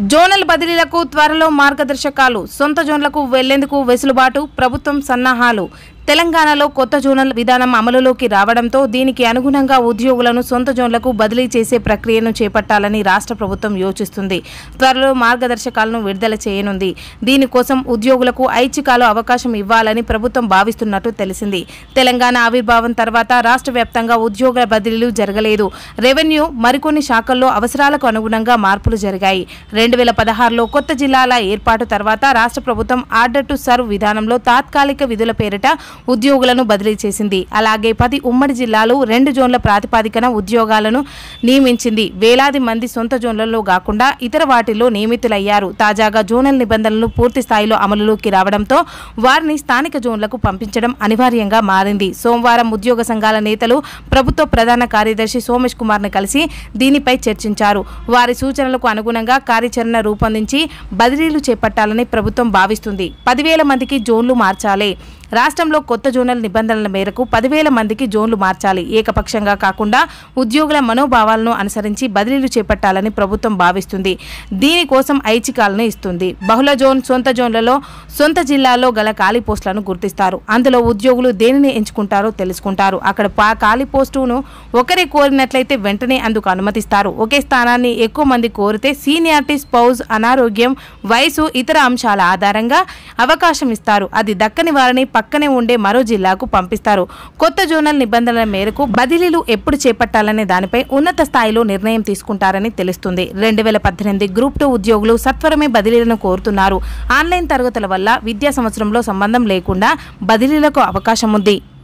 zonal బదిలీలకు త్వరలో మార్గదర్శకాలు సొంత జోన్లకు వెళ్లేందుకు వెసులుబాటు ప్రభుత్వం సన్నాహాలు తెలంగాణలో కొత్త జోనల్ విధానం అమలులోకి రావడంతో దీనికి అనుగుణంగా ఉద్యోగులను సొంత జోన్లకు బదిలీ చేసే ప్రక్రియను చేపట్టాలని రాష్ట్ర ప్రభుత్వం యోచిస్తుంది త్వరలో మార్గదర్శకాలను విడుదల చేయనుంది దీనికోసం ఉద్యోగులకు ఐచ్ఛికాలు అవకాశం ఇవ్వాలని ప్రభుత్వం భావిస్తున్నట్టు తెలిసింది తెలంగాణ ఆవిర్భావం తర్వాత రాష్ట్ర వ్యాప్తంగా ఉద్యోగుల బదిలీలు జరగలేదు రెవెన్యూ మరికొన్ని శాఖల్లో అవసరాలకు అనుగుణంగా మార్పులు జరిగాయి రెండు వేల పదహారులో కొత్త జిల్లాల ఏర్పాటు తర్వాత రాష్ట్ర ప్రభుత్వం ఆర్డర్ టు సర్వ్ విధానంలో తాత్కాలిక విధుల పేరిట ఉద్యోగులను బదిలీ చేసింది అలాగే పది ఉమ్మడి జిల్లాలు రెండు జోన్ల ప్రాతిపాదికన ఉద్యోగాలను నియమించింది వేలాది మంది సొంత జోన్లలో కాకుండా ఇతర వాటిల్లో నియమితులయ్యారు తాజాగా జోనల్ నిబంధనలు పూర్తి స్థాయిలో అమలులోకి రావడంతో వారిని స్థానిక జోన్లకు పంపించడం అనివార్యంగా మారింది సోమవారం ఉద్యోగ సంఘాల నేతలు ప్రభుత్వ ప్రధాన కార్యదర్శి సోమేష్ కుమార్ని కలిసి దీనిపై చర్చించారు వారి సూచనలకు అనుగుణంగా కార్యాచరణ రూపొందించి బదిలీలు చేపట్టాలని ప్రభుత్వం భావిస్తుంది పదివేల మందికి జోన్లు మార్చాలి రాష్ట్రంలో కొత్త జోనల్ నిబంధనల మేరకు పదివేల మందికి జోన్లు మార్చాలి ఏకపక్షంగా కాకుండా ఉద్యోగుల మనోభావాలను అనుసరించి బదిలీలు చేపట్టాలని ప్రభుత్వం భావిస్తుంది దీనికోసం ఐచ్ఛికాలను ఇస్తుంది బహుళ జోన్ సొంత జోన్లలో సొంత జిల్లాల్లో గల ఖాళీ పోస్టులను గుర్తిస్తారు అందులో ఉద్యోగులు దేనిని ఎంచుకుంటారో తెలుసుకుంటారు అక్కడ పా ఖాళీ పోస్టును ఒకరే కోరినట్లయితే వెంటనే అందుకు అనుమతిస్తారు ఒకే స్థానాన్ని ఎక్కువ మంది కోరితే సీనియారిటీ స్పౌజ్ అనారోగ్యం వయసు ఇతర అంశాల ఆధారంగా అవకాశం ఇస్తారు అది దక్కని వారిని పక్కనే ఉండే మరో జిల్లాకు పంపిస్తారు కొత్త జోనల్ నిబంధనల మేరకు బదిలీలు ఎప్పుడు చేపట్టాలనే దానిపై ఉన్నత స్థాయిలో నిర్ణయం తీసుకుంటారని తెలుస్తుంది రెండు వేల పద్దెనిమిది గ్రూప్ టూ ఉద్యోగులు సత్వరమే బదిలీలను కోరుతున్నారు ఆన్లైన్ తరగతుల వల్ల విద్యా సంవత్సరంలో సంబంధం లేకుండా బదిలీలకు అవకాశం ఉంది